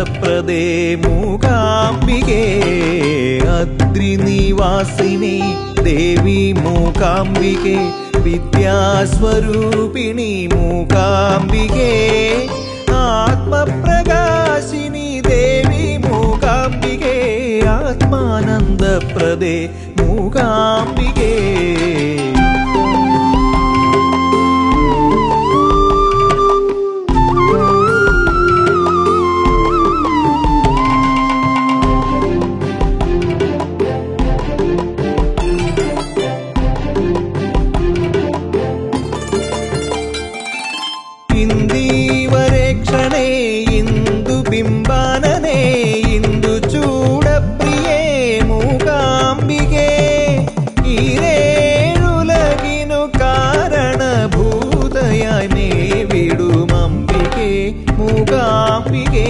ആത്മാനന്ദപ്രദേ മൂകാംബികേ അദ്രിനിവാസിനി ദേവി മൂകാംബികേ വിദ്യാസ്വരൂപിണി മൂകാംബികേ ആത്മപ്രകാശിനി ദേവി മൂകാംബികേ ആത്മാനന്ദപ്രദേ മൂകാംബികേ ഇന്ദീവരേക്ഷണേ ഇന്ദുബിംബാനനേ Indu ചൂടപ്രിയേ മൂകാംബികേ ഈരേഴുലകിനു കാരണഭൂതയായി may വിടുമംബികേ മൂകാംബികേ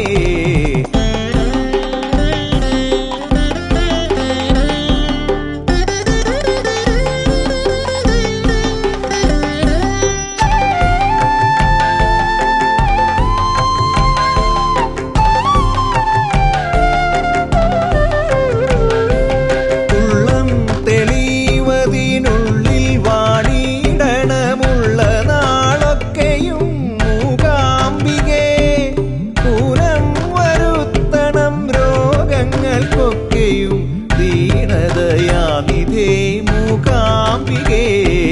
ഉള്ളം തെളിവതിനുള്ളിൽ വാണിടണമുള്ള നാളൊക്കെയും മൂകാംബികേ പൂരം വരുത്തണം രോഗങ്ങൾക്കൊക്കെയും ദീനതയാനിധേ മൂകാംബികേ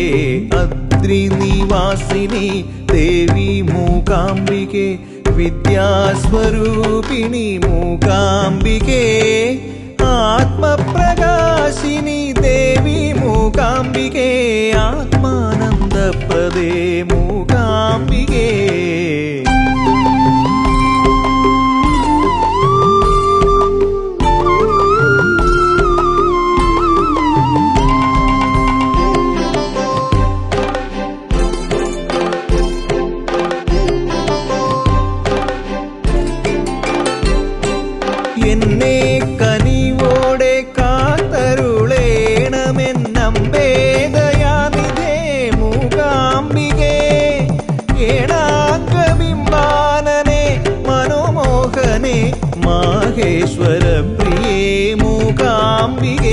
അദ്രിനിവാസിനി ദേവി മൂകാംബികേ വിദ്യാസ്വരൂപിണി മൂകാംബികേ ആത്മപ്രകാശിനി ദേവി മൂകാംബികേ ആത്മാനന്ദപ്രദേ മൂകാംബികേ എന്നെ കനിവോടെ കാത്തരുളേണമെന്നമ്പേദയാനിധേ മൂകാംബികേ ഏണാംഗബിംബാനനെ മനോമോഹനെ മാഹേശ്വര പ്രിയേ മൂകാംബികേ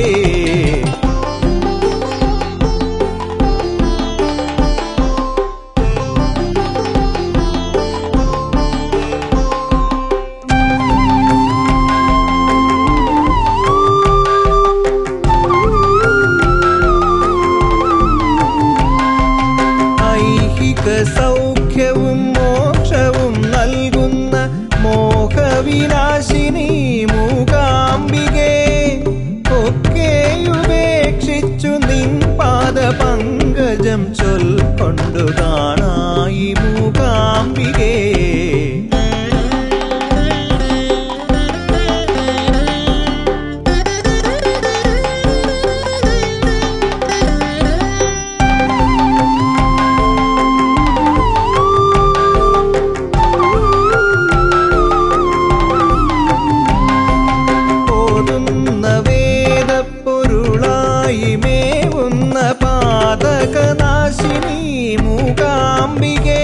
ഐഹിക സൗഖ്യവും മോക്ഷവും നൽകുന്ന മോഹവിനാശിനി മൂകാംബികേ ഒക്കെയുപേക്ഷിച്ചു നിൻ പാദ പങ്കജം ചൊൽക്കൊണ്ടു കാണായി മൂകാംബികേ ഓതുന്ന വേദപ്പൊരുളായി മേവുന്ന പാതകനാശിനി മൂകാംബികേ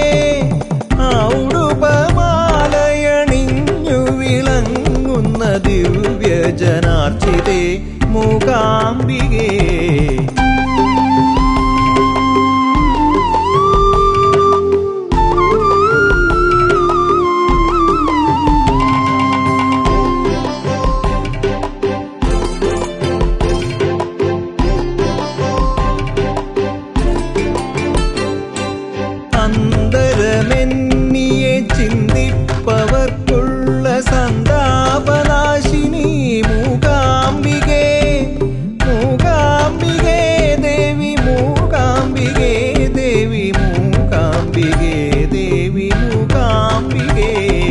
ഔടുപമാലയണിഞ്ഞു വിളങ്ങുന്ന ദിവ്യജനാർച്ചിതേ മൂകാംബികേ അന്തരമെന്നിയെ ചിന്തിപ്പവർക്കുള്ള സന്താപനാശിനി മൂകാംബികേ മൂകാംബികേ ദേവി മൂകാംബികേ ദേവി മൂകാംബികേ ദേവി മൂകാംബികേ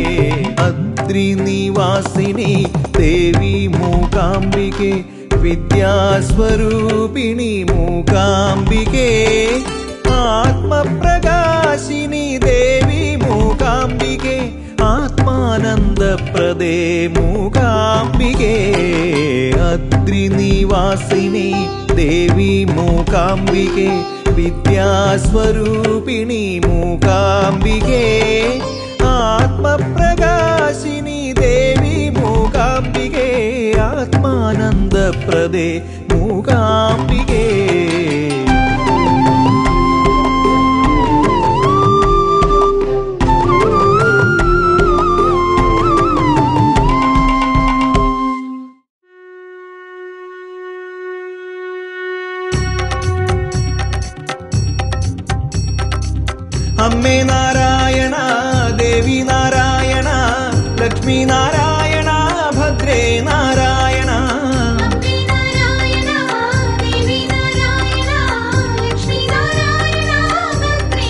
അദ്രിനിവാസിനി ദേവി മൂകാംബികേ വിദ്യാസ്വരൂപിണി മൂകാംബികേ ആത്മപ്രകാശിനി ദേവി മൂകാംബികേ ആത്മാനന്ദപ്രദേ മൂകാംബികേ അദ്രിനിവാസിനി ദേവി മൂകാംബികേ വിദ്യാസ്വരൂപിണി മൂകാംബികേ ആത്മപ്രകാശിനി ദേവി സുഖപ്രദേ മൂകാംബികേ അമ്മേ നാരായണ ദേവി നാരായണ ലക്ഷ്മി നാരായണ ഭദ്രേ നാരായണ അമ്മേ നാരായണ ദേവി നാരായണ ലക്ഷ്മി നാരായണ ഭദ്രേ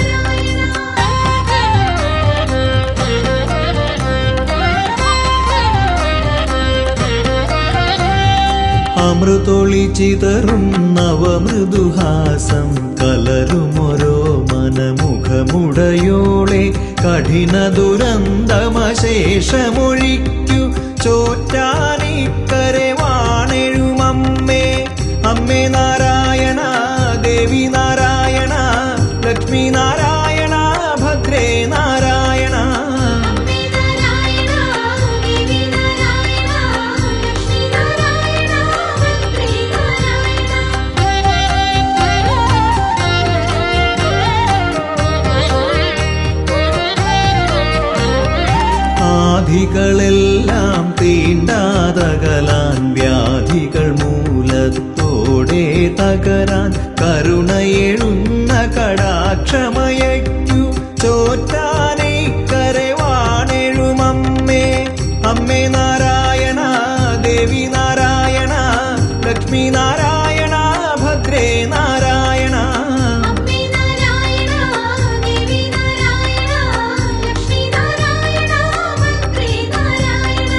നാരായണ അമൃതൊളി ചിതറും നവമൃദുഹാസം കലരുമൊരോ മനമുഖമുടയോളെ കഠിന ദുരന്തമശേഷമൊഴിക്കു ചോറ്റാനിക്കരെ വാണെഴുമമ്മേ അമ്മേ നാരായണ ദേവി നാരായണ ലക്ഷ്മി നാരായണ ഭദ്രേ നാരായണ അമ്മേ നാരായണ ദേവി നാരായണ ലക്ഷ്മി നാരായണ ഭദ്രേ നാരായണ ആധികളെല്ലാം തീണ്ടാതകലാൻ വ്യാധികൾ മൂലത്തോടെ തകരാൻ കരുണയെഴുന്ന കടാക്ഷമയയ്ക്കു ചോറ്റാനെ കരവാണെഴുമമ്മേ അമ്മേ നാരായണ ദേവി നാരായണ ലക്ഷ്മി നാരായണ ഭദ്രേ നാരായണ അമ്മേ നാരായണ ദേവി നാരായണ ലക്ഷ്മി നാരായണ ഭദ്രേ നാരായണ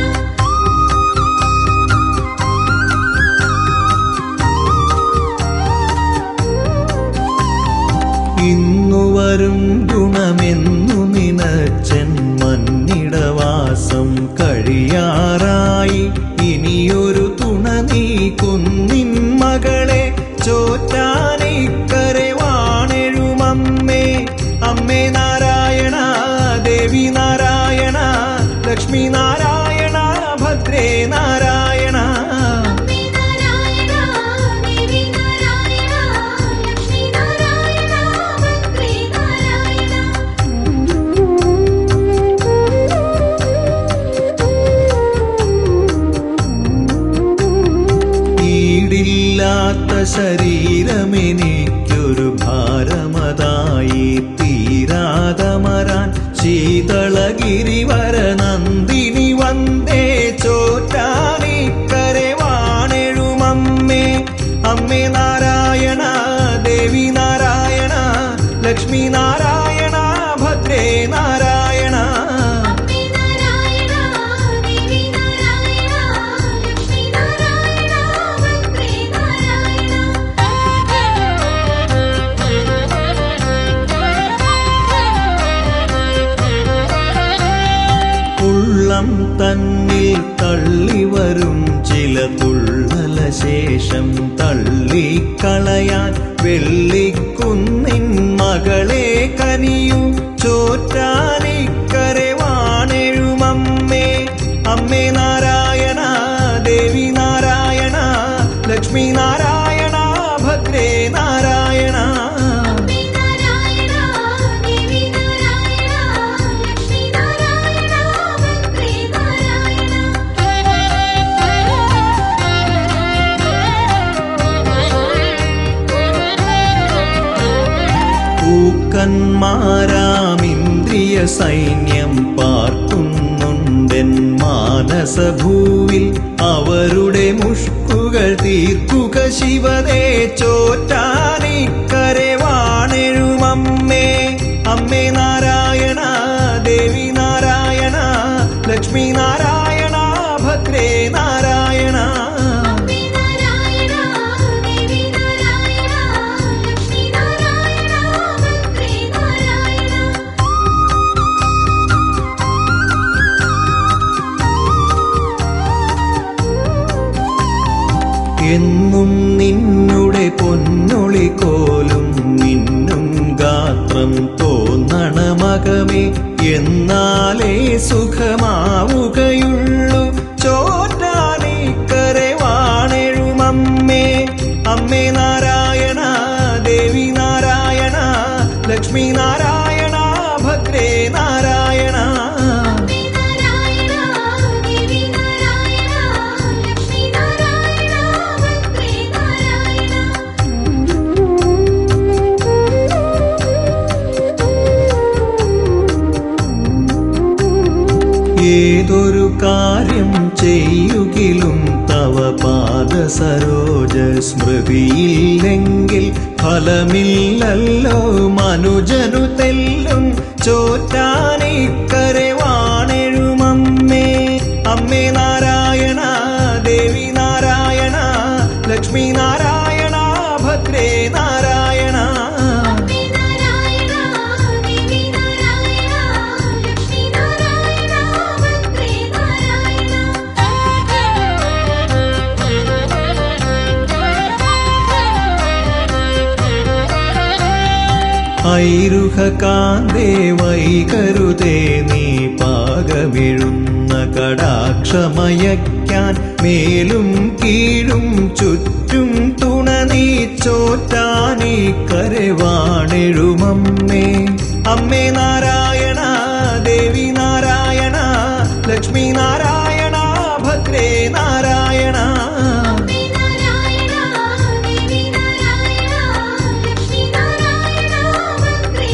ഇന്നു വരും ഗുണമെന്നു നിനച്ചൻ മന്നിടവാസം കഴിയാറായി ഇനിയൊരു തുണ നീ കുന്നിൻ മകളെ ചോറ്റാനിക്കരെ വാണെഴുമമ്മേ അമ്മേ നാരായണ ദേവി നാരായണ ലക്ഷ്മി നാരായണ ഭദ്രേ നാരായണ അമ്മേ നാരായണ ദേവി നാരായണ ലക്ഷ്മി നാരായണ ഭദ്രേ ഈടില്ലാത്ത ശരീരമെനിക്കൊരു ഭാരമതായി തീരാതമരാൻ ശീതളഗിരിവര നന്ദിനി വന്ദേ ചോറ്റാനിക്കരെ വാണെഴുമമ്മേ അമ്മേ നാരായണ ദേവി നാരായണ ലക്ഷ്മി നാരായണ ഭദ്രേ നാരായണ അമ്മേ നാരായണ ദേവി നാരായണ ലക്ഷ്മി നാരായണ ഭദ്രേ നാരായണ ഉള്ളം തന്നിൽ തള്ളി വരും ചില തുള്ളല ശേഷം തള്ളിക്കളയാൻ വെള്ളിക്കുന്നിൻ മകളെ കനിയു ചോറ്റാനിക്കരെ വാണെഴുമമ്മേ അമ്മേ നാരായണ ദേവി നാരായണ ലക്ഷ്മി നാരായണ ഭദ്രേ നാരായണ അമ്മേ നാരായണ ദേവി നാരായണ ലക്ഷ്മി നാരായണ ഭദ്രേ നാരായണ പൂക്കന്മാരാമിന്ദ്രിയ സൈന്യം പാർക്കുന്നുണ്ടെൻ മാനസഭൂവിൽ അവരുടെ മുഷ്കുകൾ തീർക്കുക ശിവതേ ചോറ്റാനിക്കരെ വാണെഴുമമ്മേ അമ്മേ നാരായണ ദേവി നാരായണ ലക്ഷ്മി നാരായണ ഭദ്രേ നാരായണ അമ്മേ നാരായണ ദേവി നാരായണ ലക്ഷ്മി നാരായണ ഭദ്രേ നാരായണ എന്നും നിന്നുടെ പൊന്നൊളി കോലും മിന്നും ഗാത്രം തോന്നണമകമേ എന്നാലേ സുഖമാവുകയുള്ളൂ ചോറ്റാനിക്കരെ വാണ ലക്ഷ്മി നാരായണ ഭദ്രേ നാരായണ അംബേ നാരായണ ദേവി നാരായണ ലക്ഷ്മി നാരായണ ഭദ്രേ ഏതൊരു കാര്യം ചെയ്യുകിലും തവ പാദ സരോജ സ്മൃതിയില്ലെങ്കിൽ ഫലമില്ലല്ലോ മനുജനു തെല്ലും ചോറ്റാനിക്കരെ വാണെഴുമമ്മേ അമ്മേ നാരായണ ദേവി നാരായണ ലക്ഷ്മി നാരായണ ഭദ്രേ നാരായണ അംബേ നാരായണ ദേവി നാരായണ ലക്ഷ്മി നാരായണ ഭദ്രേ ഐരുഹ കാന്തേ വൈകരുതേ നീ പാകമെഴുന്ന കടാക്ഷമയക്കാൻ മേലും കീഴും ചുറ്റും തുണ നീ ചോറ്റാനീ കരവാണെഴുമമ്മേ അമ്മേ നാരായണ ദേവി നാരായണ ലക്ഷ്മി നാരായണ ഭദ്രേ നാരായണ അംബേ നാരായണ ദേവി നാരായണ ലക്ഷ്മി നാരായണ ഭദ്രേ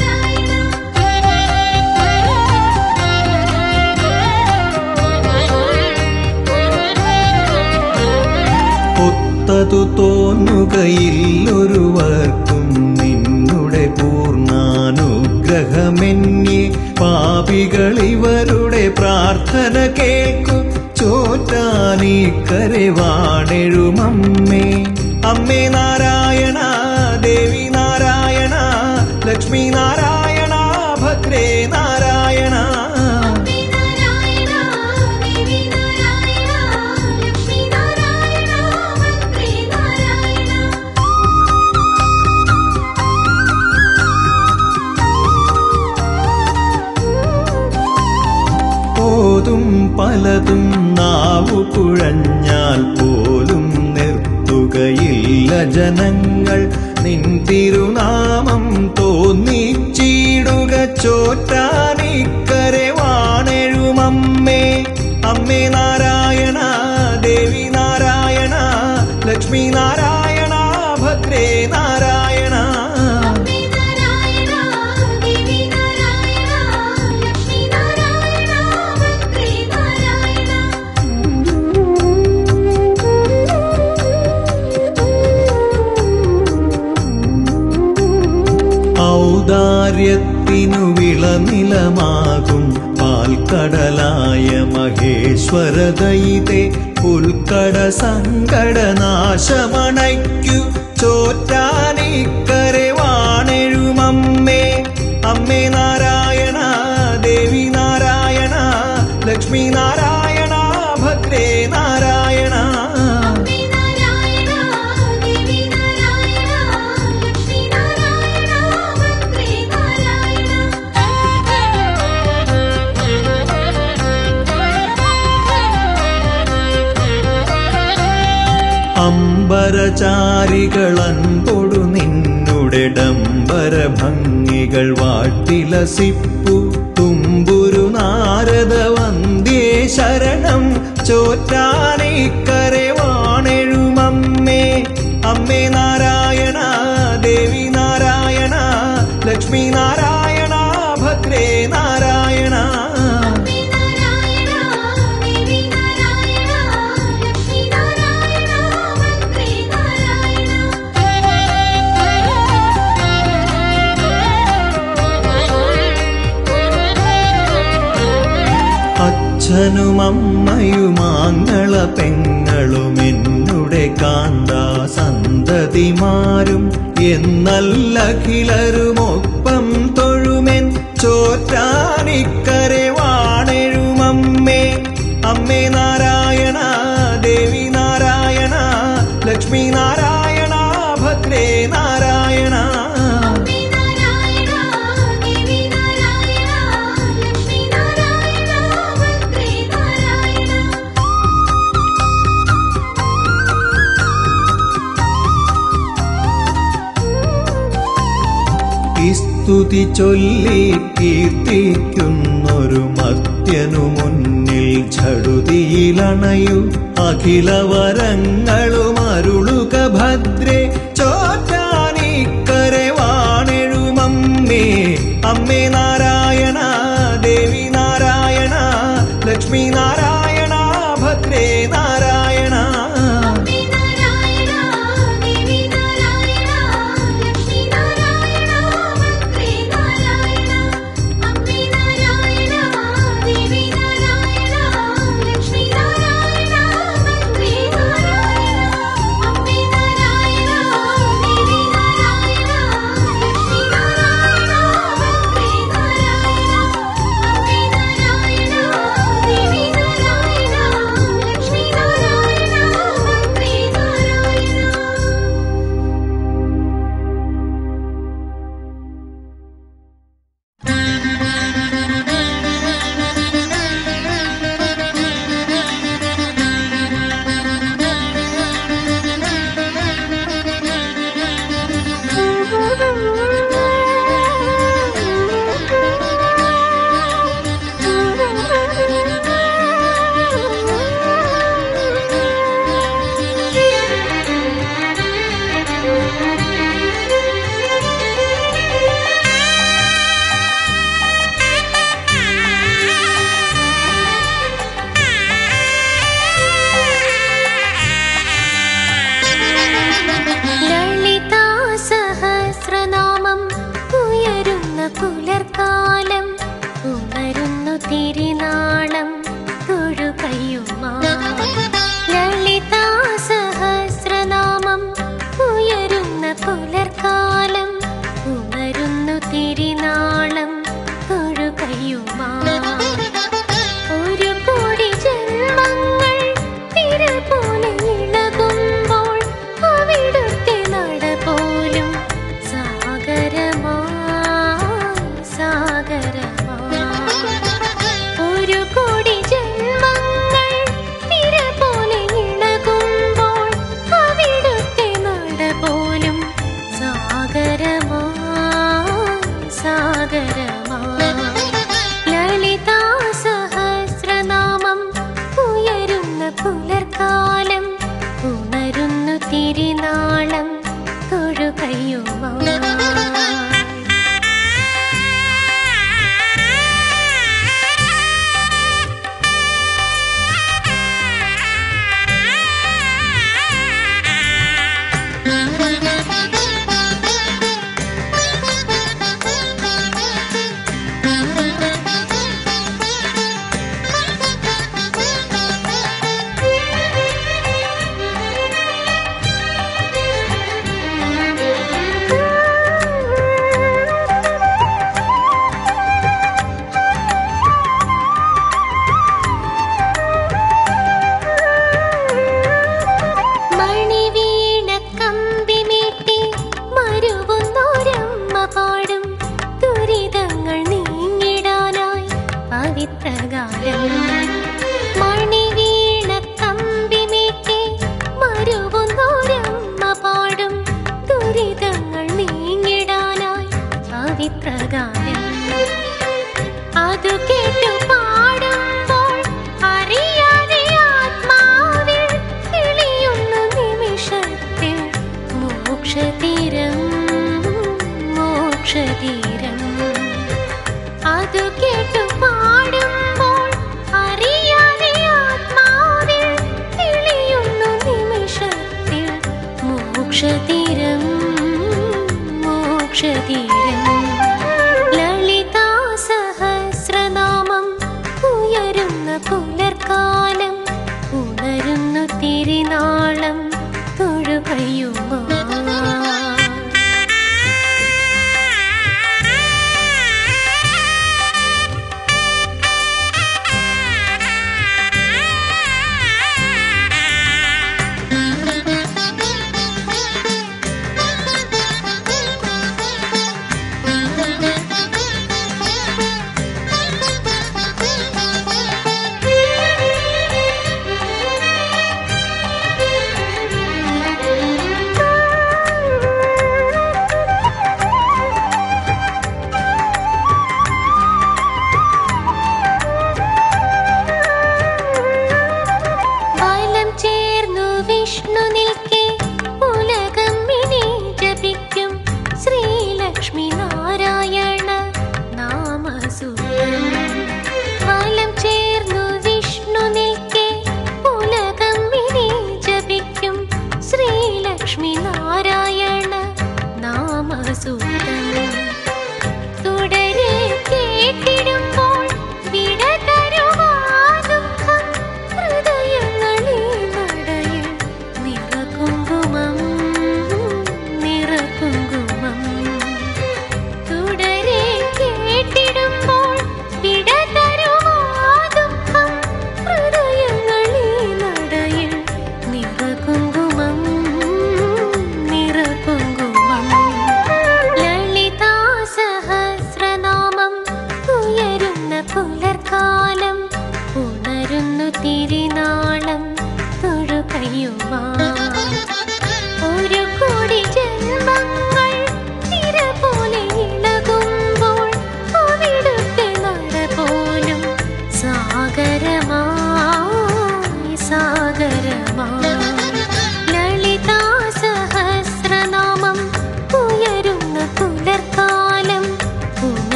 ഒത്തതു തോന്നുകയില്ലൊരുവർക്കും നിന്നുടെ പൂർണ്ണാനുഗ്രഹമെന്യേ പാപികളിവരുടെ പ്രാർത്ഥന കേൾക്കും ചോറ്റാനീ കരവാണെഴുമമ്മേ അമ്മേ നാരായണ ദേവി നാരായണ ലക്ഷ്മി നാരായണ ഭദ്രേ നാരായണ അംബേ നാരായണ ദേവി നാരായണ ലക്ഷ്മി നാരായണ ഭദ്രേ ഓതും പലതും നാവു കുഴഞ്ഞാൽ പോലും നിർത്തുകയില്ല ജനങ്ങൾ നിൻ തിരുനാമം തോന്നിച്ചിടുക ചോറ്റാനിക്കരെ വാണെഴുമമ്മേ അമ്മേ നാരായണ ദേവി നാരായണ ലക്ഷ്മി നാരായണ ഭദ്രേ നാരായണ അംബേ നാരായണ ദേവി നാരായണ ലക്ഷ്മി നാരായണ ഭദ്രേ ഔദാര്യത്തിനു വിളനിലമാകും പാൽക്കടലായ മഹേശ്വര ദയിതേ പുൽക്കട സങ്കടനാശമണയ്ക്കു ചോറ്റാനിക്കരെ വാണെഴുമമ്മേ അമ്മേ നാരായണ ദേവി നാരായണ ലക്ഷ്മി നാരായണ ഭദ്രേ നാരായണ അംബേ നാരായണ ദേവി നാരായണ ലക്ഷ്മി നാരായണ ഭദ്രേ അമ്പരചാരികളൻപൊടു നിന്നുടെ ഡംബര ഭംഗികൾ വാട്ടിലസിപ്പു തുമ്പുരു നാരദ വന്ദേ ശരണം ചോറ്റാനിക്കരെ വാണെഴുമമ്മേ അമ്മേ നാരായണ ദേവി നാരായണ ലക്ഷ്മി നാരായണ ഭദ്രേ നാരായണ അംബേ നാരായണ ദേവി നാരായണ ലക്ഷ്മി നാരായണ ഭദ്രേ അച്ഛനും അമ്മയുമാങ്ങള പെങ്ങളും എന്നുടെ കാന്താ സന്തതിമാരും എന്നല്ലഖിലരുമൊപ്പം തൊഴുമെൻ ചോറ്റാനിക്കരെ വാണെഴുമമ്മേ അമ്മേ നാരായണ ദേവി നാരായണ ലക്ഷ്മി നാരായണ ഭദ്രേ നാരായണ അംബേ നാരായണ ദേവി നാരായണ ലക്ഷ്മി നാരായണ ഭദ്രേ സ്തുതി ചൊല്ലി കീർത്തിക്കുന്നൊരു മർത്യനു മുന്നിൽ ഝടുതിയിലണയു അഖിലവരങ്ങളും അരുളുക ഭദ്രേ ചോറ്റാനിക്കരെ വാണെഴുമമ്മേ അമ്മേ നാരായണ ദേവി നാരായണ ലക്ഷ്മി നാരായണ ഭദ്രേ നാരായണ അമ്മേ നാരായണ ദേവി നാരായണ ലക്ഷ്മി നാരായണ ഭദ്രേ നാരായണ അമ്മേ നാരായണ ദേവി നാരായണ ലക്ഷ്മി നാരായണ ഭദ്രേ നാരായണ അമ്മേ നാരായണ ദേവി നാരായണ ലക്ഷ്മി നാരായണ ഭദ്രേ നാരായണ അമ്മേ നാരായണ ദേവി നാരായണ ലക്ഷ്മി നാരായണ ഭദ്രേ നാരായണ ലളിതാ സഹസ്രനാമം ഉയരുന്ന പുലർക്കാലം ഉണരുന്നു തിരിനാളം തൊഴുകയുമാ ലളിതാ സഹസ്രനാമം ഉയരുന്ന പുലർക്കാലം ഉണരുന്നു തിരിനാളം തൊഴുകയുമാ ഒരു കോടി ജന്മങ്ങൾ തിര പോലെ ഇളകുമ്പോൾ അവിടുത്തെ നട പോലും സാഗരമായി സാഗരമായി ഒരു കോടി ജന്മങ്ങൾ തിര പോലെ ഇളകുമ്പോൾ അവിടുത്തെ നട പോലും സാഗരമായി സാഗരമായി ലളിതാ സഹസ്രനാമം ഉയരുന്ന പുലർക്കാലം ഉണരുന്നു തിരിനാളം തൊഴുകയുമാ മണിവീണ കമ്പി മീട്ടി മരുവുന്നോരമ്മ പാടും ദുരിതങ്ങൾ നീങ്ങിടാനായി പവിത്രകാലം മണിവീണ കമ്പി മീട്ടി മരുവുന്നോരമ്മ പാടും ദുരിതങ്ങൾ നീങ്ങിടാനായി പവിത്രകാലം അതു കേട്ടു പാടുമ്പോൾ അറിയാതെ ആത്മാവിൽ തെളിയുന്ന നിമിഷത്തിൽ മോക്ഷതീരം മോക്ഷതീരം അതു കേട്ടു പാടുമ്പോൾ അറിയാതെ ആത്മാവിൽ തെളിയുന്ന നിമിഷത്തിൽ മോക്ഷതീരം മോക്ഷതീരം ലളിതാ സഹസ്രനാമം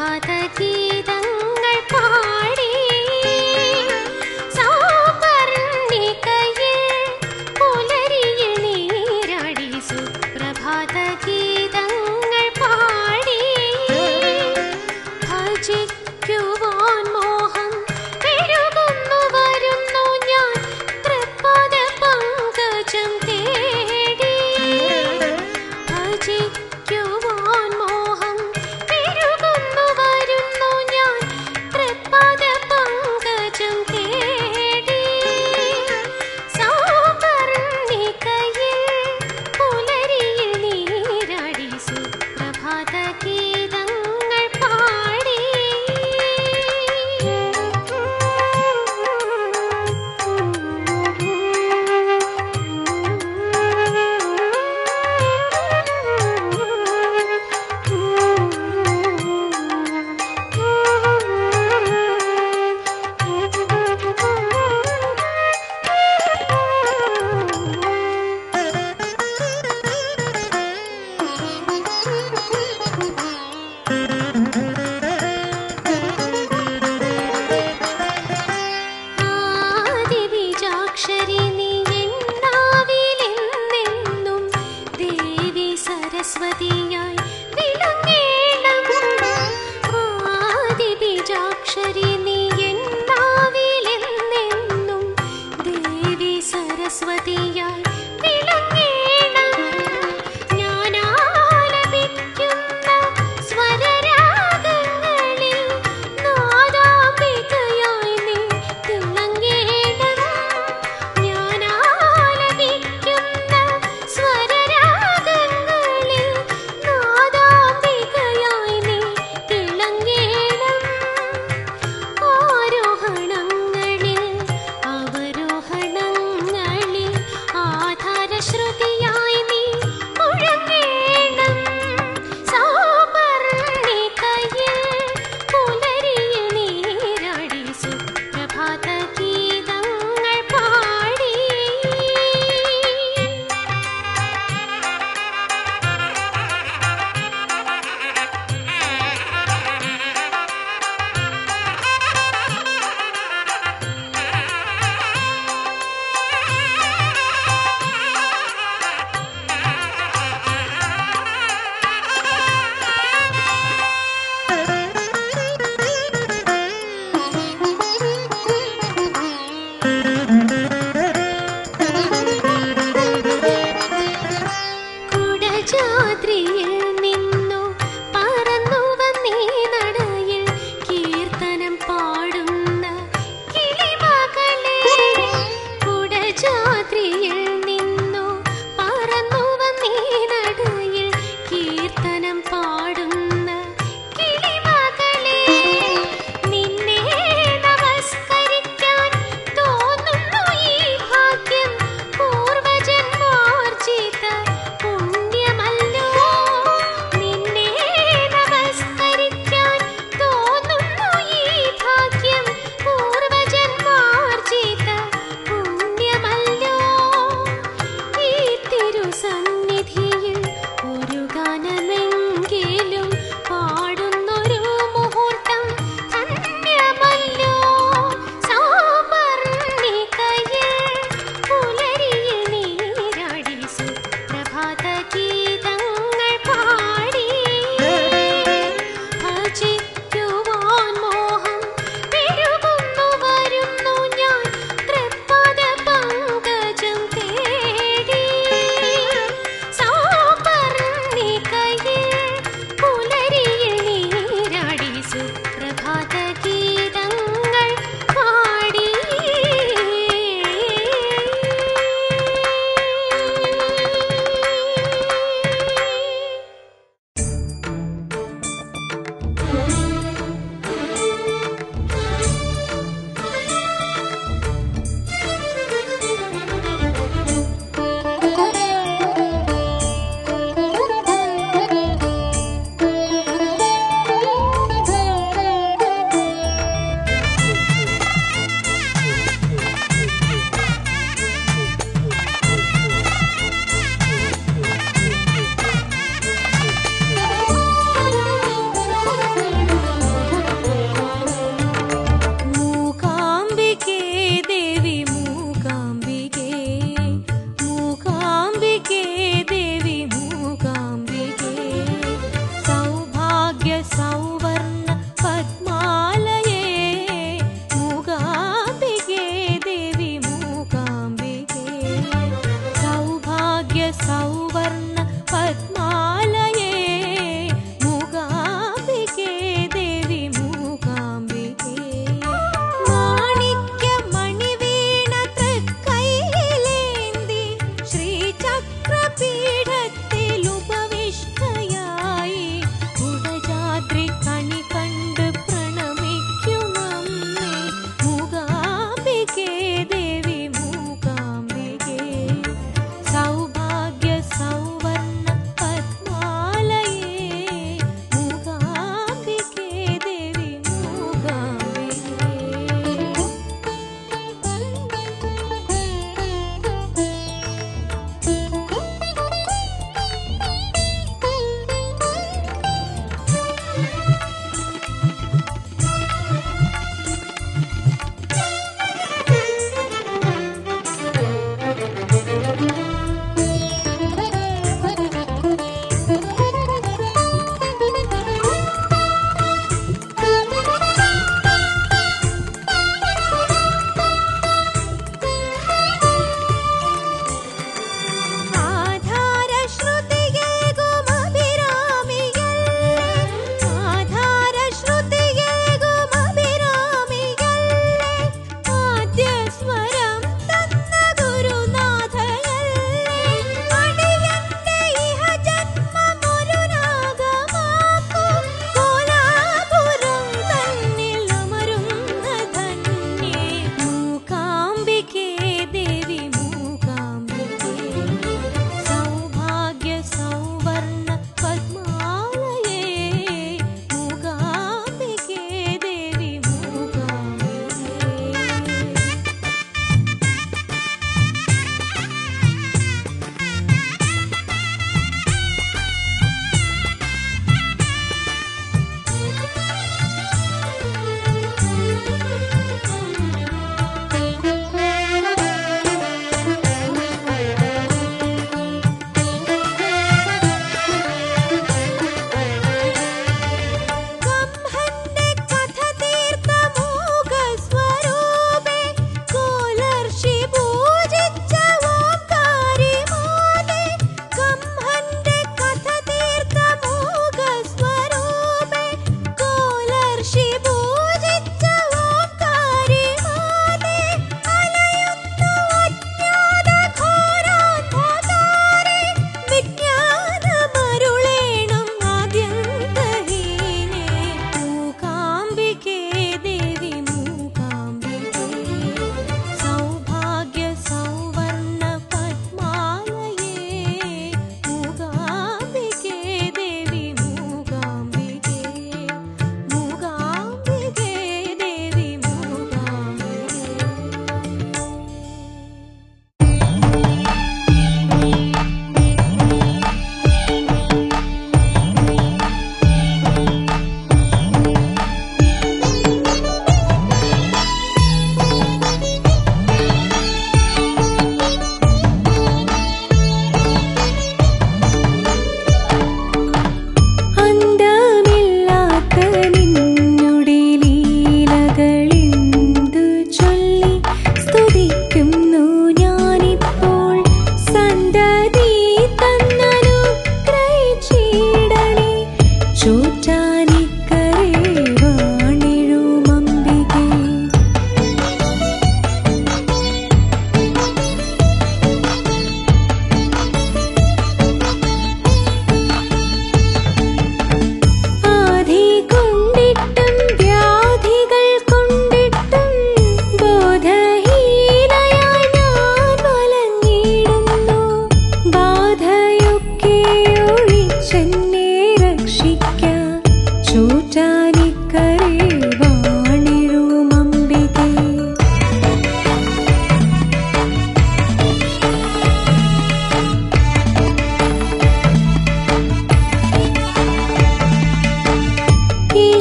സുപ്രഭാതഗീതങ്ങൾ പാടി സൗപർണികയിൽ പുലരിയിൽ നീരാടി സുപ്രഭാതഗീതങ്ങൾ പാടി ഭജിക്കുവാൻ മോഹം പെരുകുന്നു വരുന്നു ഞാൻ തൃപ്പദ പങ്കജം തേടി ഭജിക്കുവാൻ മോഹം പെരുകുന്നു വരുന്നു ഞാൻ തൃപ്പദ പങ്കജം തേടി സൗപർണികയിൽ പുലരിയിൽ നീരാടി സുപ്രഭാതഗീതങ്ങൾ പാടി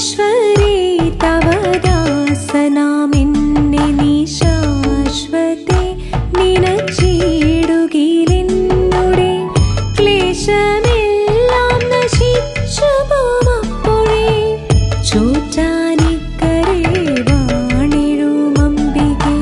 സർവേശ്വരി തവ ദാസനാമെന്നെ നീ ശാശ്വത്തെ നിനച്ചിടുകിലെന്നുടെ ക്ലേശമെല്ലാം നശിച്ചു പോമപ്പോഴേ ചോറ്റാനിക്കരെ വാണിഴുമമ്പികേ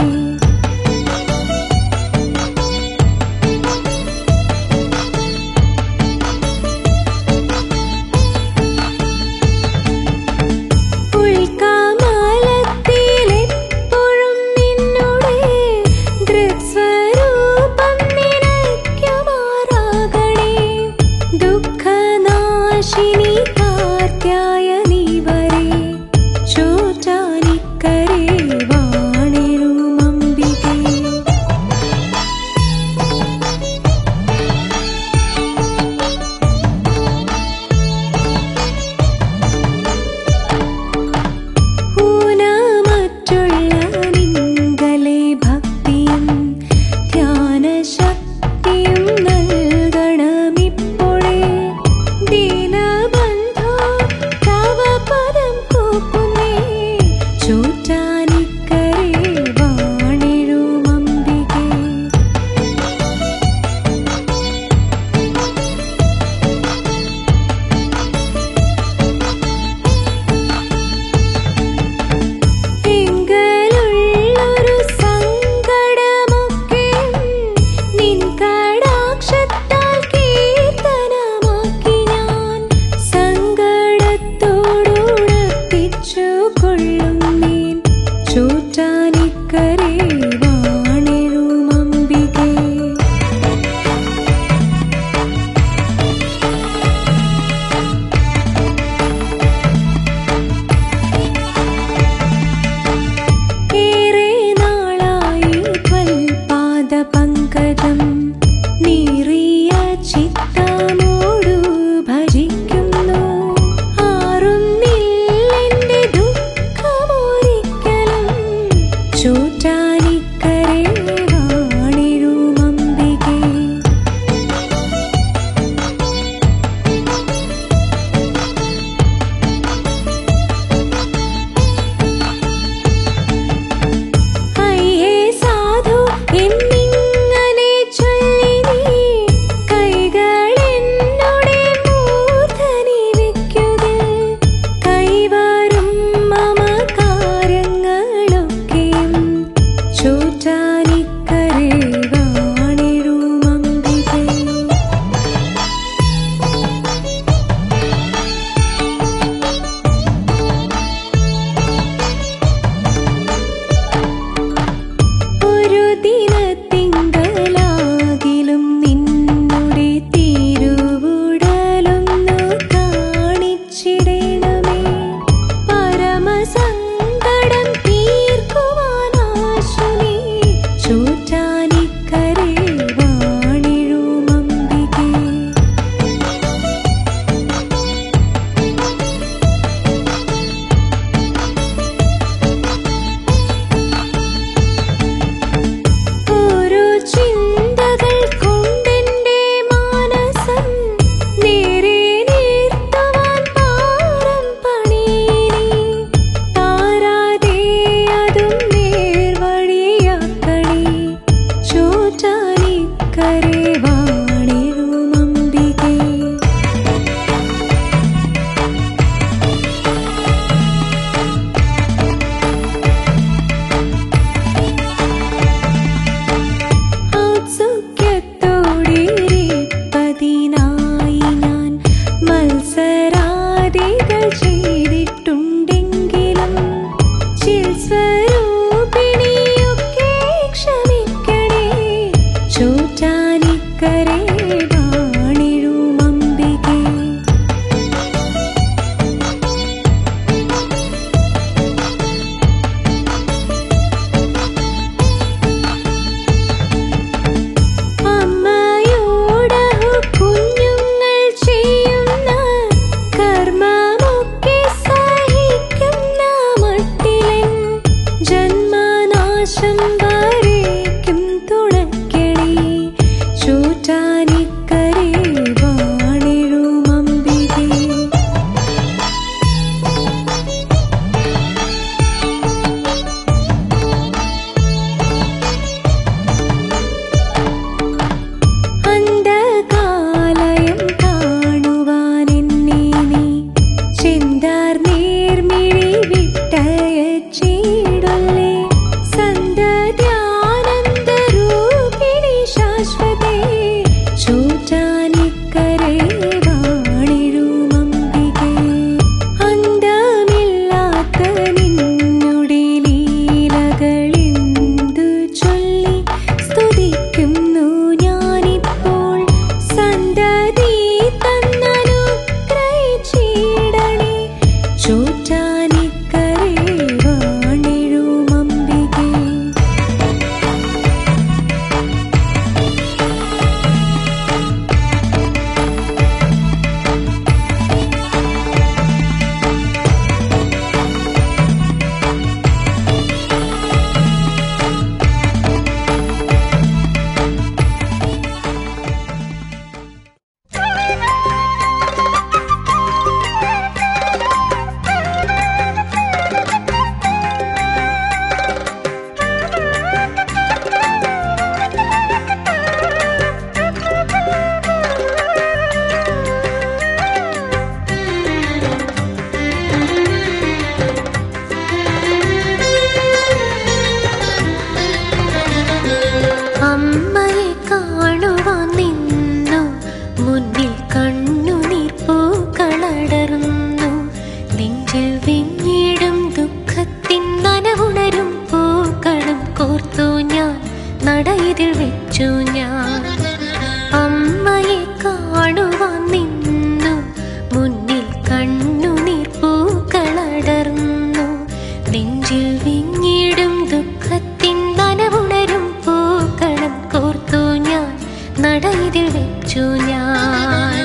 നെഞ്ചിൽ വിങ്ങിടും ദുഃഖത്തിൻ നനവുണരും പൂക്കളും കോർത്തു ഞാൻ നടയിതിൽ വെച്ചു ഞാൻ അമ്മയെ കാണുവാൻ നിന്നു മുന്നിൽ കണ്ണുനീർ പൂക്കളടർന്നു നെഞ്ചിൽ വിങ്ങിടും ദുഃഖത്തിൻ നനവുണരും പൂക്കളം കോർത്തു ഞാൻ നടയിതിൽ വെച്ചു ഞാൻ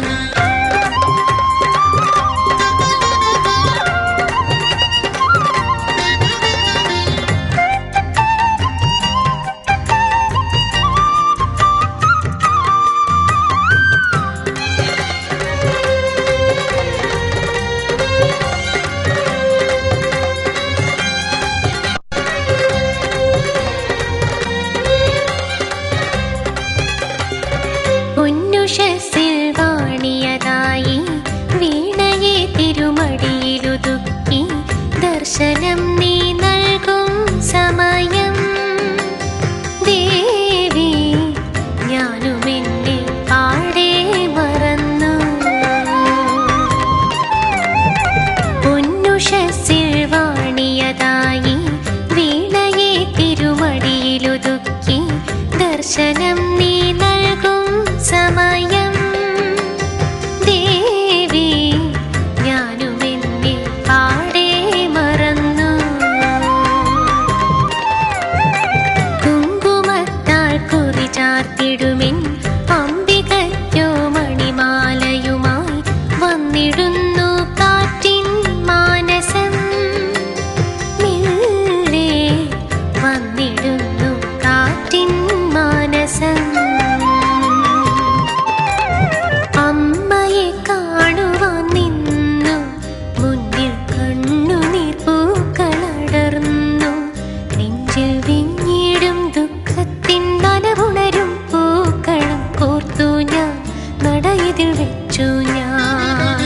പൊന്നുഷസിൽ വാണിയതായി വീണയെ തിരുമടിയിലുതുക്കി ദർശനം നീ നൽകും സമയം ദേവി ഞാനും എന്നെ പാടെ മറന്നു പൊന്നുഷസിൽ വാണിയതായി വീണയെ തിരുമടിയിലുതുക്കി ദർശനം നീ നൽകും സമയം ദേവി ഞാനും എന്നെ പാടെ മറന്നു കുങ്കുമത്താൽ കുറി ചാർത്തിടുമെൻ അംബികയ്ക്കോ മണിമാലയുമായി വന്നിടുന്നു കാറ്റിൻ മാനസം മെല്ലെ വന്നിടുന്നു കാറ്റിൻ മാനസം അമ്മയെ കാണുവാൻ നിന്നു മുന്നിൽ കണ്ണുനീർ പൂക്കളടർന്നു നെഞ്ചിൽ വിങ്ങിടും ദുഃഖത്തിൻ നനവുണരും പൂക്കളം കോർത്തു ഞാൻ നടയിതിൽ വെച്ചു ഞാൻ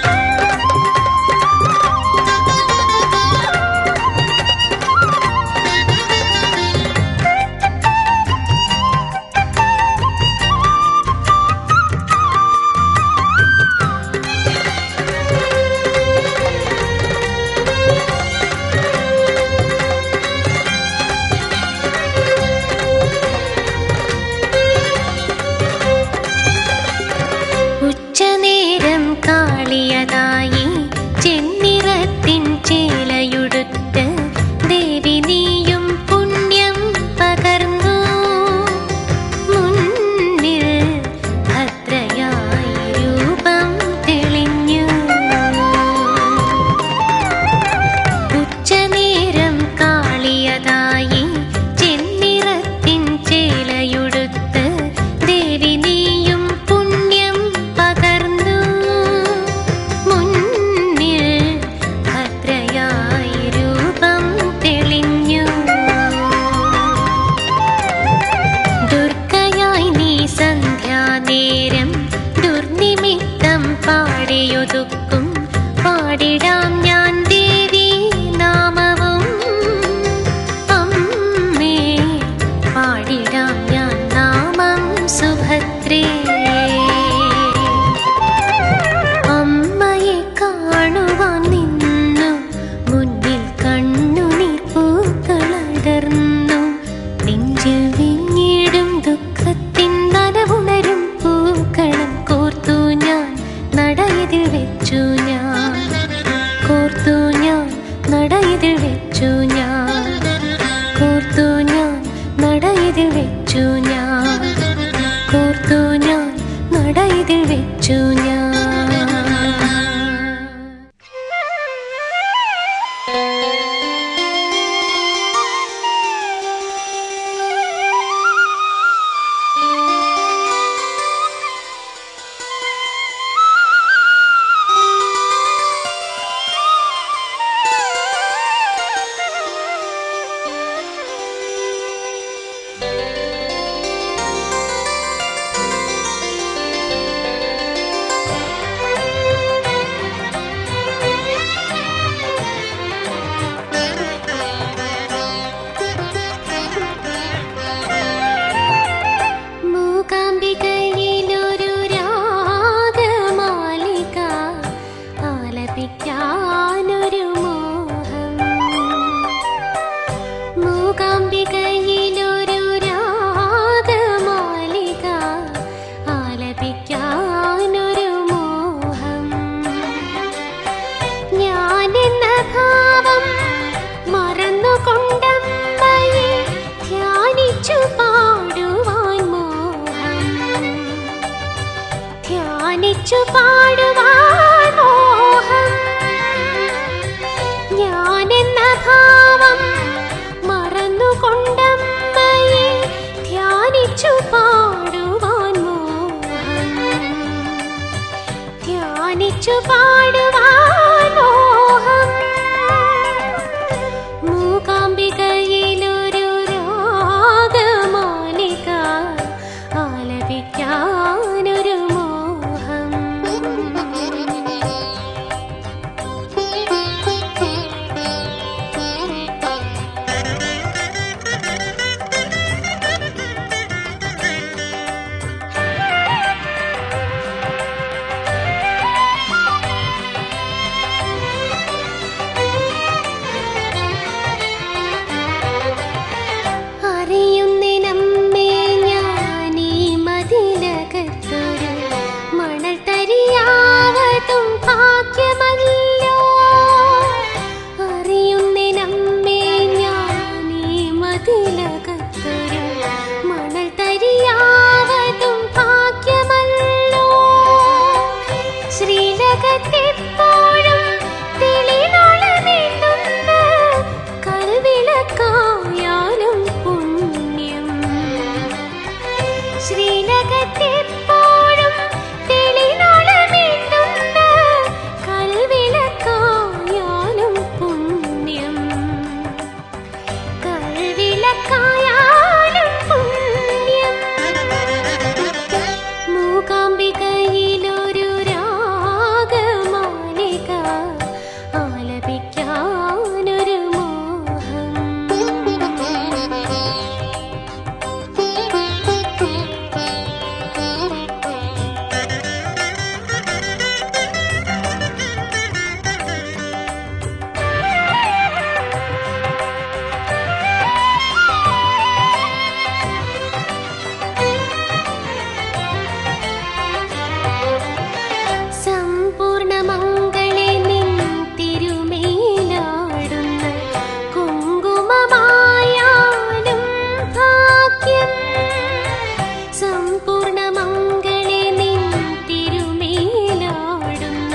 ഉച്ചനേരം കാളിയതായി ചെന്നിറത്തിൻ ചേലയുടുത്ത് ദേവി നീയും പുണ്യം പകർന്നു മുന്നിൽ ഭദ്രയായി രൂപം തെളിഞ്ഞു ഉച്ചനേരം കാളിയതായി ചെന്നിറത്തിൻ ചേലയുടുത്ത് ദേവി നീയും പുണ്യം പകർന്നു മുന്നിൽ ഭദ്രയായി രൂപം തെളിഞ്ഞു ദുർഗയായി നീ സന്ധ്യാനേരം ദുർനിമിത്തം പാടിയൊതുക്കും പാടിടാം ഞാൻ ദേവി നാമവും അമ്മേ പാടിടാം ഞാൻ നാമം സുഭദ്രേ അമ്മയെ കാണുവാൻ നിന്നു മുന്നിൽ കണ്ണുനീർ പൂക്കളടർന്നു നെഞ്ചിൽ വിങ്ങിടും ദുഃഖത്തിൻ നനവുണരും പൂക്കളം കോർത്തു ഞാൻ നടയതിൽ വെച്ചു ഞാൻ ധ്യാനിച്ചു പാടുവാൻ മോഹം ഞാനെന്ന ഭാവം മറന്നുകൊണ്ടമ്മയെ ധ്യാനിച്ചു പാടുവാൻ മോഹം ധ്യാനിച്ചു പാടുവാൻ മോഹം മൂകാംബികയിലൊരു രാഗമാലിക ആലപിക്കാനൊരു മോഹം അറിയുന്നിനമ്മേ ഞാനീ മതിലകത്തൊരു മണൽ തരിയാവതും ഭാഗ്യമല്ലോ അറിയുന്നിനമ്മേ ഞാനീ മതിലകത്തൊരു മണൽ തരിയാവതും ഭാഗ്യമല്ലോ ശ്രീലകത്തെപ്പോഴും തെളിനാളമെന്നുന്ന കൽവിളക്കായാലും പുണ്യം ശ്രീലകത്തെപ്പോഴും തെളിനാളമെന്നുന്ന കൽവിളക്കായാലും പുണ്യം കൽവിളക്കായാലും പുണ്യം മൂകാംബികയിലൊരു രാഗമാലിക ആലപിക്കാനൊരു മോഹം സമ്പൂർണമംഗളെ നിൻ തിരുമേലാടുന്ന കുങ്കുമമായാലും ഭാഗ്യം സമ്പൂർണമംഗളെ നിൻ തിരുമേലാടുന്ന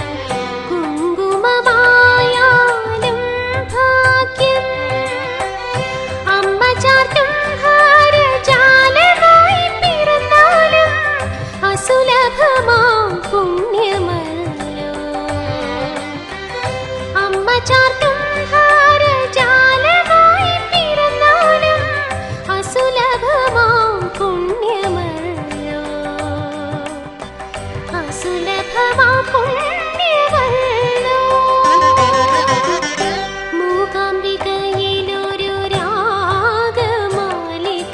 കുങ്കുമമായാലും ഭാഗ്യം അമ്മ ചാർത്തും ഹാരജാലമായി പിറന്നാലും അസുലഭമാം പുണ്യമല്ലോ അമ്മ ചാർത്തും ഹാരജാലമായി പിറന്നാലും അസുലഭമാം പുണ്യമല്ലോ അസുലഭമാം പുണ്യമല്ലോ മൂകാംബികയിലൊരു രാഗമാലിക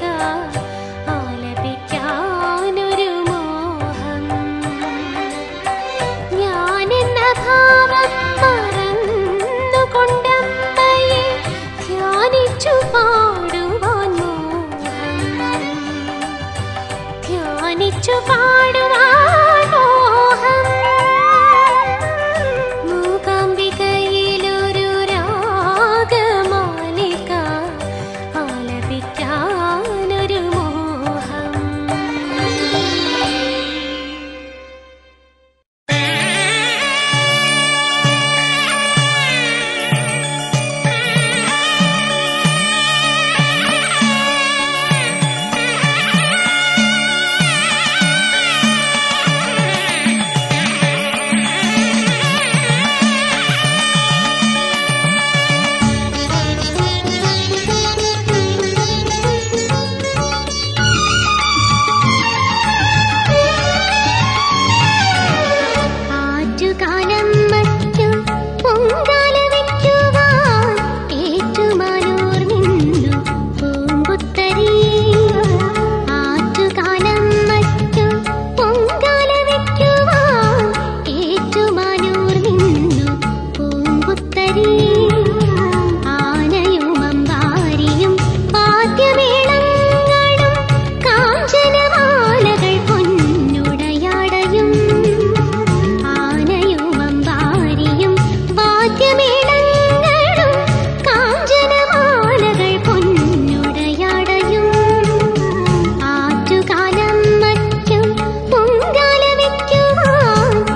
ആലപിക്കാനൊരു മോഹം ഞാനെന്ന ഭാവം മറന്നുകൊണ്ടമ്മയെ ധ്യാനിച്ചു പാടുവാൻ മോഹം ധ്യാനിച്ചു പാടുവാൻ മോഹം മൂകാംബികയിലൊരു രാഗമാലിക ആലപിക്കാനൊരു മോഹം ആറ്റുകാലം മറ്റും പൊങ്കാല വയ്ക്കുവാൻ ഏറ്റുമാനൂർ നിന്നു പൂങ്കുത്തരി ആറ്റുകാലം മറ്റും പൊങ്കാല വയ്ക്കുവാൻ ഏറ്റുമാനൂർ നിന്നു പൂങ്കുത്തരി ആനയും അമ്പാരിയും വാദ്യമേളങ്ങളും കാഞ്ചനമാലകൾ പൊന്നുടയാടയും ആനയും അമ്പാരിയും വാദ്യമേളങ്ങളും കാഞ്ചനമാലകൾ പൊന്നുടയാടയും ആറ്റുകാലം മറ്റും പൊങ്കാല വയ്ക്കുവാൻ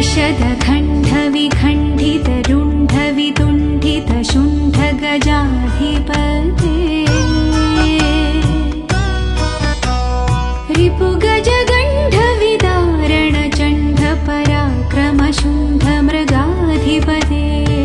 विषदखण्डविखण्डितरुण्डवितुण्डितशुण्ठगजाधिपते रिपुगजगण्डविदारणचण्डपराक्रमशुण्ठमृगाधिपते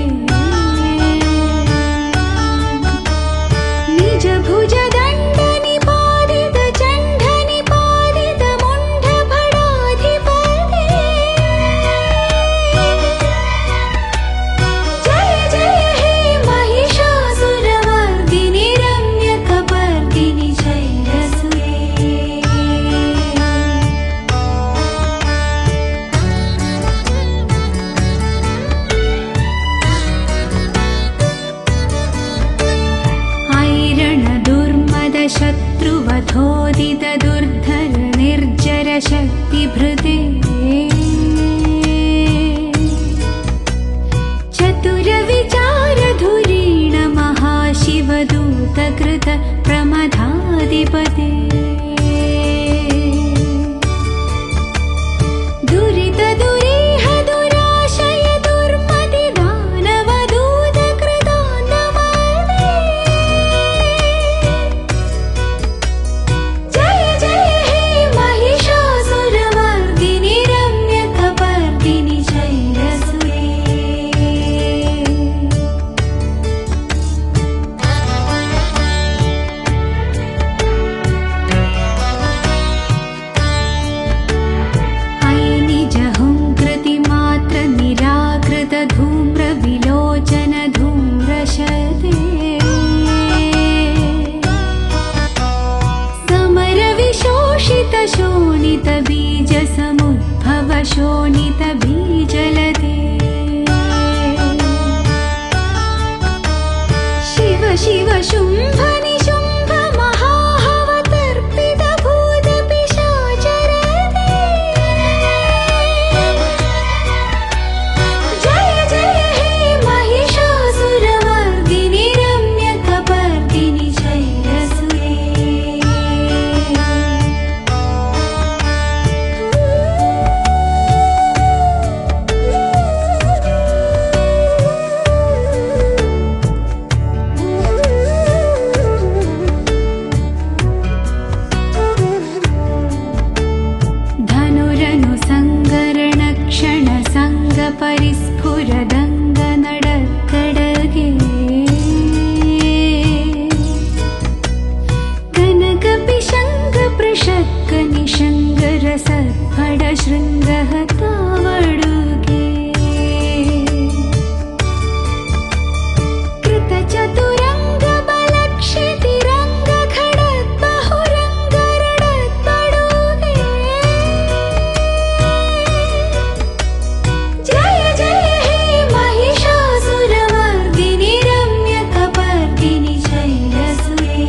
निजभुजदण्डनिपादितचण्डनिपादितमुण्डभडाधिपते जय जय हे महिषासुरवर्दिनि रम्यकपर्दिनि जैरसुरे ऐरणदुर्मदशत्रुवधोदित दुर्धर निर्जर शक्तिभृते चतुरविचारधुरीण महाशिवदूतकृत प्रमदाधिपते दुरितदुरीह दुराशय दुर्मति जय जय हे महिषासुरवर्दिनि रम्यकपर्दिनि जैरसुरे ऐ निजहुङ्कृतिमात्र निराकृत धूम्र विलोचन धूम्रशते समरविशोषित शोणित बीज समुद्भव शोणित बीजलते शिव शिव शुम्भ निशुम्भ महाहवतर्पित भूत पिशाचरते जय जय हे महिषासुरवर्दिनि रम्यकपर्दिनि जैरसुरे धनुरनु सङ्गरण क्षण सङ्ग परिस्फुरदङ्ग नडकडगे कनकपिशङ्ग पृषक्क निशङ्ग रसफड शृङ्गः तावडुगे कृतचतुरङ्ग बलक्षितिरङ्ग खडत् बहुरङ्ग रडत् पडुगे जय जय हे महिषासुरवर्दिनि रम्यकपर्दिनि जैरसुरे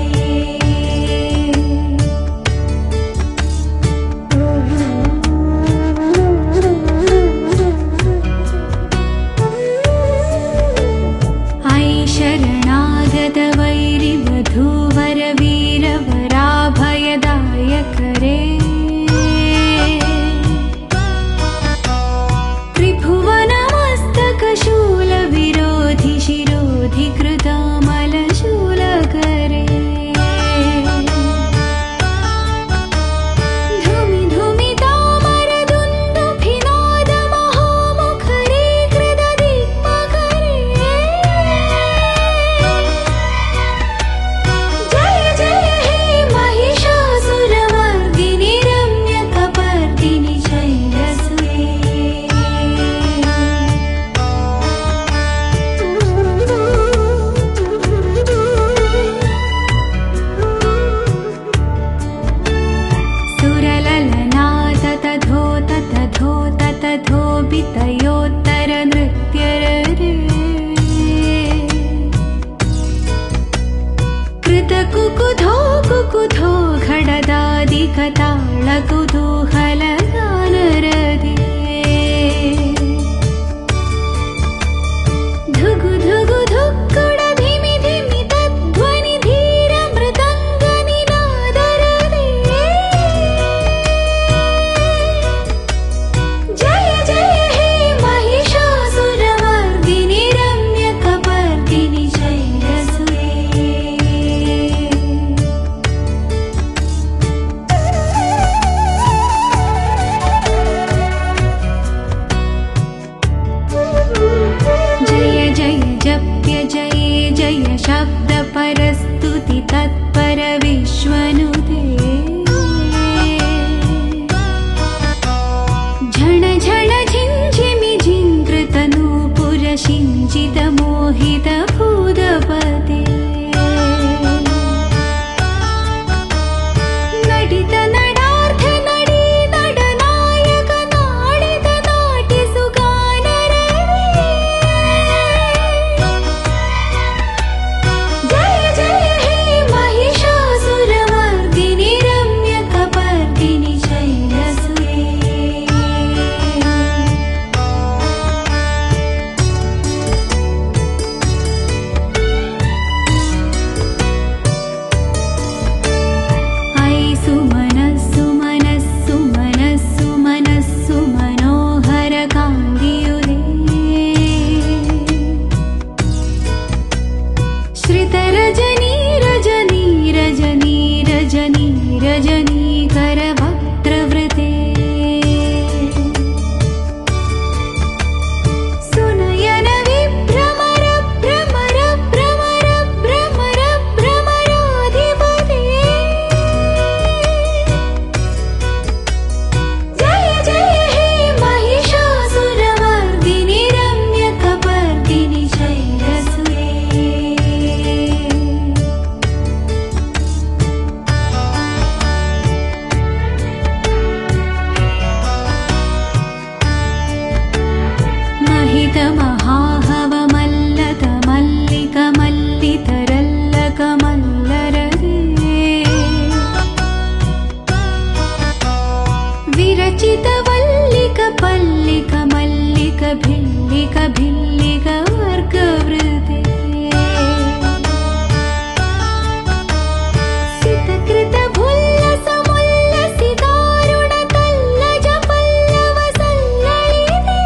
झण झण झिञ्झिमि झिङ्कृतनूपुरशिञ्जित मोहित भूदपदे नटित नडार्थ नडी नडनायक नाडित नाट्य जय जय हे महिषासुरमर्दिनि रम्यकपर्दिनि शैलसुरे ऐ सुमनस्सु मनस्सु मनस्सु मनस्सु मनोहर कान्तियुरे श्रितरजनी रजनी रजनी रजनी रजनी करवक्त्रवृते सुनयन विभ्रमर भ्रमर भ्रमर भ्रमर भ्रमराधिपते जय जय हे महिषासुरमर्दिनि रम्यकपर्दिनि शैलसुरे महित महाहव मल्लत मल्लिक मल्लितरल्लक मल्लररे विरचित वल्लिक पल्लिक मल्लिक भिल्लिक भिल्लिक वर्गवृते सितकृत भुल्लस मुल्लसितारुण तल्लज पल्लव सल्ललिते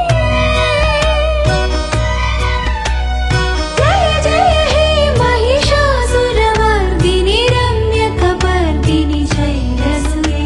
जय जय हे महिषासुरमर्दिनि रम्यकपर्दिनि शैलसुरे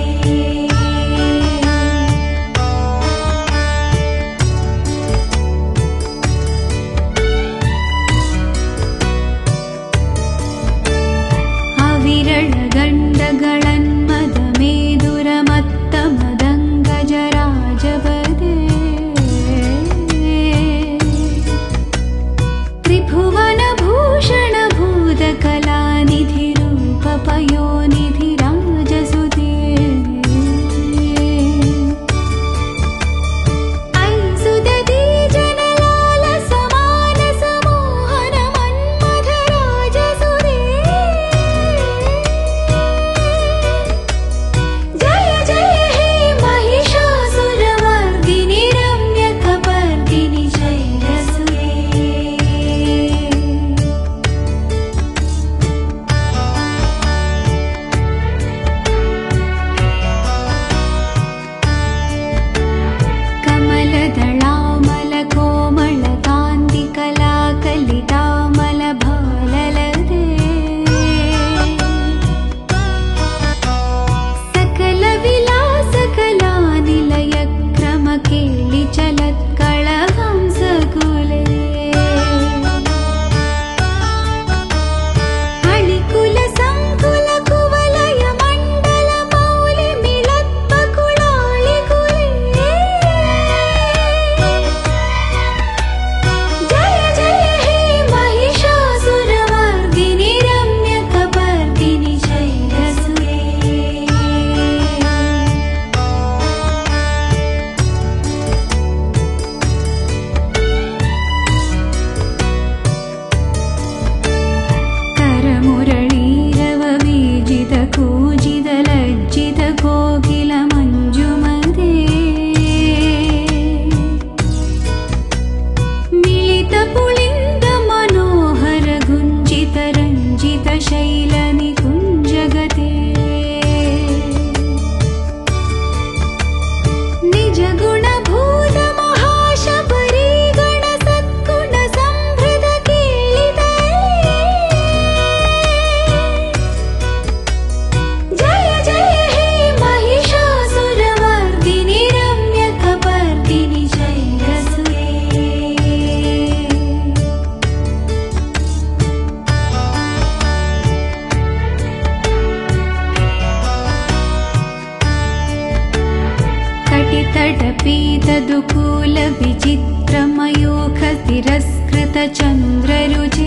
तटपीतदुकूलविचित्रमयूखतिरस्कृतचन्द्ररुचे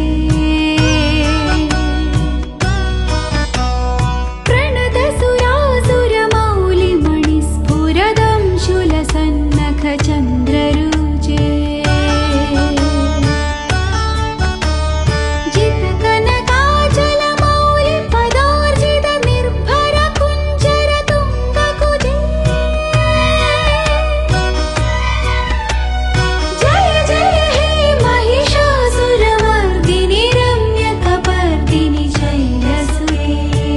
प्रणतसुरासुरमौलिमणिस्फुरदं शूलसन्नखचन्द्ररुचे जितकनकाचलमौलिपदार्जित निर्भर कुञ्जर तुङ्गकुजे जय जय हे महिषासुरमर्दिनि रम्यकपर्दिनि शैलसुरे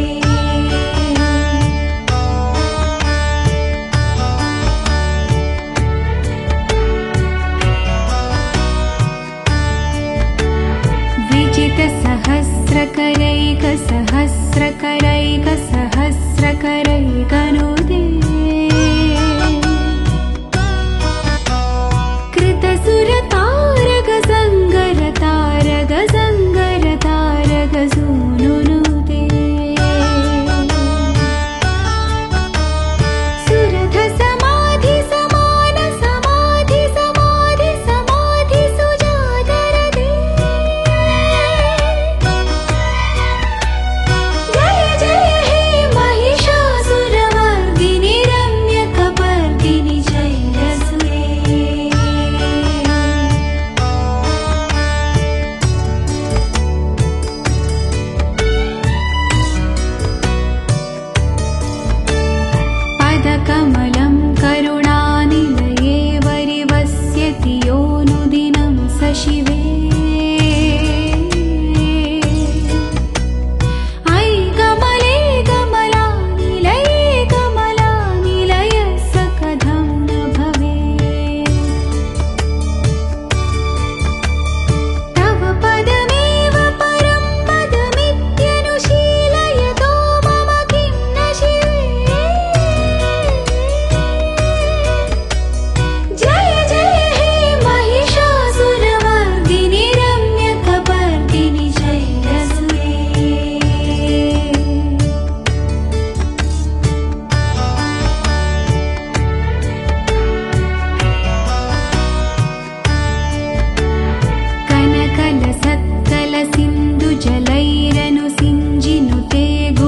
विजितसहस्रकरैकसहस्रकरैकसहस्रकरैकनुदे कृतसुरतारकसङ्गरतारगसङ्गरतारगसूनुनुदे सुरथसमाधि समान समाधि समाधि समाधि सुजागरदे जय जय हे महिषासुरमर्दिनि रम्यकपर्दिनि शैलसुरे पदकमलं करुणानिलये वरिवस्यति योनुदिनं स शिवे ऐ कमले कमलानिलये कमलानिलय स कथं न भवेत् तव पदमेव परं पदमित्यनुशीलयतो मम किं न शिवे जय जय हे महिषासुरमर्दिनि रम्यकपर्दिनि शैलसुरे कनकलसत्कलसिन्धुजलैरनुसिञ्जिनुते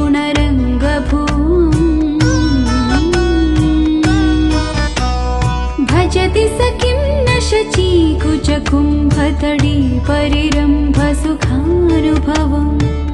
गुणरङ्गभूम् भजति स किं न शचीकुचकुम्भतडी परिरम्भसुखानुभवम्